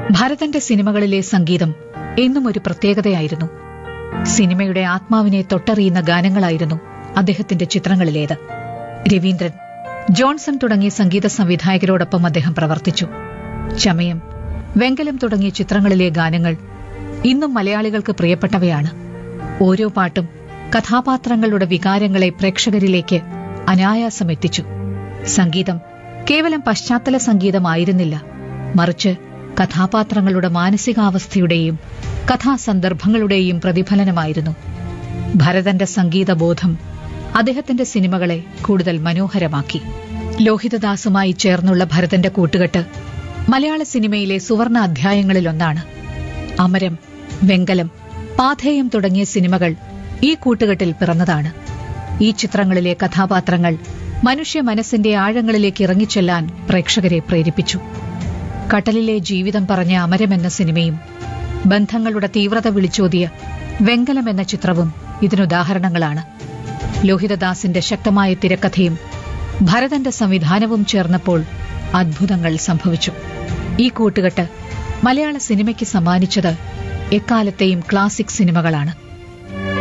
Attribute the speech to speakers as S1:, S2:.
S1: ഭരതന്റെ സിനിമകളിലെ സംഗീതം എന്നും ഒരു പ്രത്യേകതയായിരുന്നു സിനിമയുടെ ആത്മാവിനെ തൊട്ടറിയുന്ന ഗാനങ്ങളായിരുന്നു അദ്ദേഹത്തിന്റെ ചിത്രങ്ങളിലേത് രവീന്ദ്രൻ ജോൺസൺ തുടങ്ങിയ സംഗീത സംവിധായകരോടൊപ്പം അദ്ദേഹം പ്രവർത്തിച്ചു ചമയം വെങ്കലം തുടങ്ങിയ ചിത്രങ്ങളിലെ ഗാനങ്ങൾ ഇന്നും മലയാളികൾക്ക് പ്രിയപ്പെട്ടവയാണ് ഓരോ പാട്ടും കഥാപാത്രങ്ങളുടെ വികാരങ്ങളെ പ്രേക്ഷകരിലേക്ക് അനായാസം എത്തിച്ചു സംഗീതം കേവലം പശ്ചാത്തല സംഗീതമായിരുന്നില്ല മറിച്ച് കഥാപാത്രങ്ങളുടെ മാനസികാവസ്ഥയുടെയും കഥാസന്ദർഭങ്ങളുടെയും പ്രതിഫലനമായിരുന്നു ഭരതന്റെ സംഗീതബോധം അദ്ദേഹത്തിന്റെ സിനിമകളെ കൂടുതൽ മനോഹരമാക്കി ലോഹിതദാസുമായി ചേർന്നുള്ള ഭരതന്റെ കൂട്ടുകെട്ട് മലയാള സിനിമയിലെ സുവർണ അധ്യായങ്ങളിലൊന്നാണ് അമരം വെങ്കലം പാഥേയം തുടങ്ങിയ സിനിമകൾ ഈ കൂട്ടുകെട്ടിൽ പിറന്നതാണ് ഈ ചിത്രങ്ങളിലെ കഥാപാത്രങ്ങൾ മനുഷ്യ മനസ്സിന്റെ ആഴങ്ങളിലേക്ക് ഇറങ്ങിച്ചെല്ലാൻ പ്രേക്ഷകരെ പ്രേരിപ്പിച്ചു കടലിലെ ജീവിതം പറഞ്ഞ അമരം എന്ന സിനിമയും ബന്ധങ്ങളുടെ തീവ്രത വിളിച്ചോതിയ വെങ്കലം എന്ന ചിത്രവും ഇതിനുദാഹരണങ്ങളാണ് ലോഹിതദാസിന്റെ ശക്തമായ തിരക്കഥയും ഭരതന്റെ സംവിധാനവും ചേർന്നപ്പോൾ അത്ഭുതങ്ങൾ സംഭവിച്ചു ഈ കൂട്ടുകെട്ട് മലയാള സിനിമയ്ക്ക് സമ്മാനിച്ചത് എക്കാലത്തെയും ക്ലാസിക് സിനിമകളാണ്